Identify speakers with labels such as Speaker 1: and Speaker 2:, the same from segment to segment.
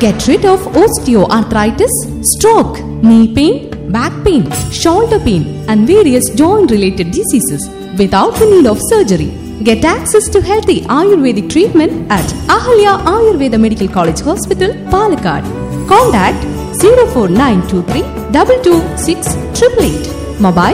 Speaker 1: Get rid of osteoarthritis, stroke, knee pain, back pain, shoulder pain, and various joint related diseases without the need of surgery. Get access to healthy Ayurvedic treatment at Ahalya Ayurveda Medical College Hospital, Palakkad. Contact 04923 226 888. Mobile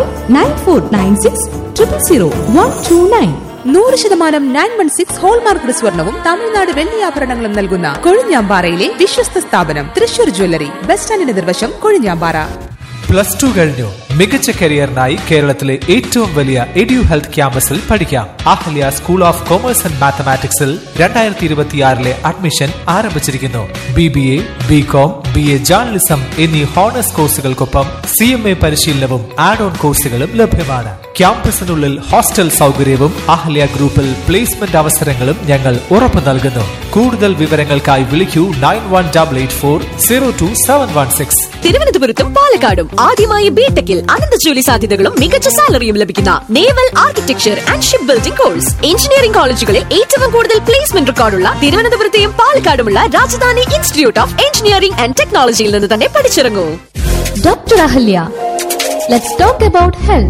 Speaker 1: 9496 000 129.
Speaker 2: നൂറ് ശതമാനം nine one six hallmark സ്വർണവും തമിഴ്നാട് വെള്ളിയാഭരണങ്ങളും നൽകുന്ന കൊഴിഞ്ഞാമ്പാറയിലെ വിശ്വസ്ത സ്ഥാപനം Thrissur jewellery bus സ്റ്റാൻഡിന് എതിർവശം Kozhinjampara
Speaker 3: plus two കഴിഞ്ഞു മികച്ച കരിയറിനായി കേരളത്തിലെ ഏറ്റവും വലിയ എഡ്യു ഹെൽത്ത് ക്യാമ്പസിൽ പഠിക്കാം Ahalya school of commerce and മാത്തമാറ്റിക്സിൽ രണ്ടായിരത്തി ഇരുപത്തിയാറിലെ അഡ്മിഷൻ ആരംഭിച്ചിരിക്കുന്നു B B A B com B A journalism എന്നീ ഹോണേഴ്സ് കോഴ്സുകൾക്കൊപ്പം സി എം എ പരിശീലനവും ആഡ് ഓൺ കോഴ്സുകളും ലഭ്യമാണ് ക്യാമ്പസിനുള്ളിൽ ഹോസ്റ്റൽ സൗകര്യവും അഹല്യ ഗ്രൂപ്പിൽ പ്ലേസ്മെന്റ് അവസരങ്ങളും ഞങ്ങൾ ഉറപ്പു നൽകുന്നു കൂടുതൽ വിവരങ്ങൾക്കായി വിളിക്കൂ nine one double eight four zero two seven one six
Speaker 4: തിരുവനന്തപുരത്തും പാലക്കാടും ആദ്യമായി ബിടെക്കിൽ അനന്ത ജോലി സാധ്യതകളും മികച്ച സാലറിയും ലഭിക്കുന്ന naval architecture and shipbuilding course engineering കോളേജുകളിൽ ഏറ്റവും കൂടുതൽ പ്ലേസ്മെന്റ് റെക്കോർഡുള്ള തിരുവനന്തപുരത്തെയും പാലക്കാടുമുള്ള Rajadhani institute of engineering and ടെക്നോളജിയിൽ നിന്ന് തന്നെ പഠിച്ചിറങ്ങൂ
Speaker 1: Dr. Ahalya. Let's talk about health.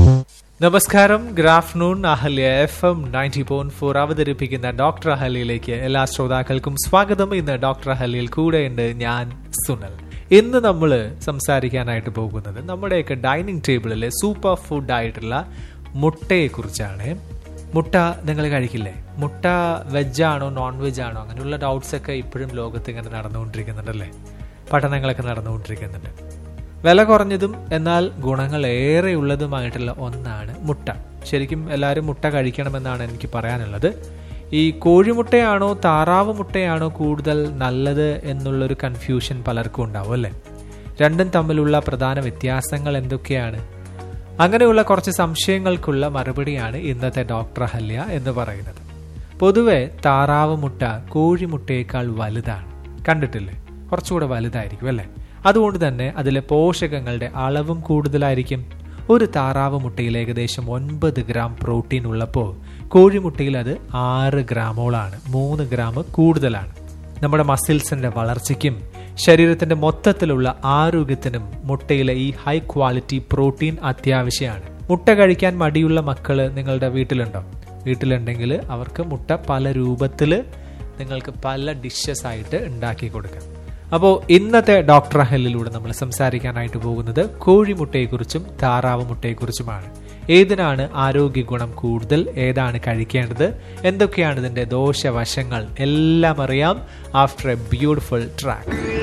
Speaker 3: നമസ്കാരം good afternoon Ahalya F M ninety point four അവതരിപ്പിക്കുന്ന ഡോക്ടർ അഹല്യയിലേക്ക് എല്ലാ ശ്രോതാക്കൾക്കും സ്വാഗതം ഇന്ന് ഡോക്ടർ അഹല്യയിൽ കൂടെയുണ്ട് ഞാൻ സുനൽ ഇന്ന് നമ്മൾ സംസാരിക്കാനായിട്ട് പോകുന്നത് നമ്മുടെയൊക്കെ ഡൈനിങ് ടേബിളിലെ സൂപ്പർ ഫുഡ് ആയിട്ടുള്ള മുട്ടയെ കുറിച്ചാണ് മുട്ട നിങ്ങൾ കഴിക്കില്ലേ മുട്ട വെജാണോ നോൺ വെജ് ആണോ അങ്ങനെയുള്ള ഡൗട്ട്സ് ഒക്കെ ഇപ്പോഴും ലോകത്ത് ഇങ്ങനെ നടന്നുകൊണ്ടിരിക്കുന്നുണ്ടല്ലേ പഠനങ്ങളൊക്കെ നടന്നുകൊണ്ടിരിക്കുന്നുണ്ട് വില കുറഞ്ഞതും എന്നാൽ ഗുണങ്ങൾ ഏറെയുള്ളതുമായിട്ടുള്ള ഒന്നാണ് മുട്ട ശരിക്കും എല്ലാവരും മുട്ട കഴിക്കണമെന്നാണ് എനിക്ക് പറയാനുള്ളത് ഈ കോഴിമുട്ടയാണോ താറാവ് മുട്ടയാണോ കൂടുതൽ നല്ലത് എന്നുള്ളൊരു കൺഫ്യൂഷൻ പലർക്കും ഉണ്ടാവും അല്ലേ രണ്ടും തമ്മിലുള്ള പ്രധാന വ്യത്യാസങ്ങൾ എന്തൊക്കെയാണ് അങ്ങനെയുള്ള കുറച്ച് സംശയങ്ങൾക്കുള്ള മറുപടിയാണ് ഇന്നത്തെ ഡോക്ടർ ഹല്യ എന്ന് പറയുന്നത് പൊതുവെ താറാവ് മുട്ട കോഴിമുട്ടയേക്കാൾ വലുതാണ് കണ്ടിട്ടില്ലേ കുറച്ചുകൂടെ വലുതായിരിക്കും അല്ലേ അതുകൊണ്ട് തന്നെ അതിലെ പോഷകങ്ങളുടെ അളവും കൂടുതലായിരിക്കും ഒരു താറാവ് മുട്ടയിൽ ഏകദേശം ഒൻപത് ഗ്രാം പ്രോട്ടീൻ ഉള്ളപ്പോൾ കോഴിമുട്ടയിൽ അത് ആറ് ഗ്രാമോളാണ് മൂന്ന് ഗ്രാം കൂടുതലാണ് നമ്മുടെ മസിൽസിന്റെ വളർച്ചയ്ക്കും ശരീരത്തിന്റെ മൊത്തത്തിലുള്ള ആരോഗ്യത്തിനും മുട്ടയിലെ ഈ ഹൈ ക്വാളിറ്റി പ്രോട്ടീൻ അത്യാവശ്യമാണ് മുട്ട കഴിക്കാൻ മടിയുള്ള മക്കള് നിങ്ങളുടെ വീട്ടിലുണ്ടോ വീട്ടിലുണ്ടെങ്കിൽ അവർക്ക് മുട്ട പല രൂപത്തിൽ നിങ്ങൾക്ക് പല ഡിഷസ് ആയിട്ട് ഉണ്ടാക്കി കൊടുക്കാം അപ്പോൾ ഇന്നത്തെ ഡോക്ടർ ഹെല്ലിലൂടെ നമ്മൾ സംസാരിക്കാനായിട്ട് പോകുന്നത് കോഴിമുട്ടയെക്കുറിച്ചും താറാവ് മുട്ടയെക്കുറിച്ചുമാണ് ഏതിനാണ് ആരോഗ്യ ഗുണം കൂടുതൽ ഏതാണ് കഴിക്കേണ്ടത് എന്തൊക്കെയാണ് ഇതിന്റെ ദോഷവശങ്ങൾ എല്ലാം അറിയാം ആഫ്റ്റർ എ ബ്യൂട്ടിഫുൾ ട്രാക്ക്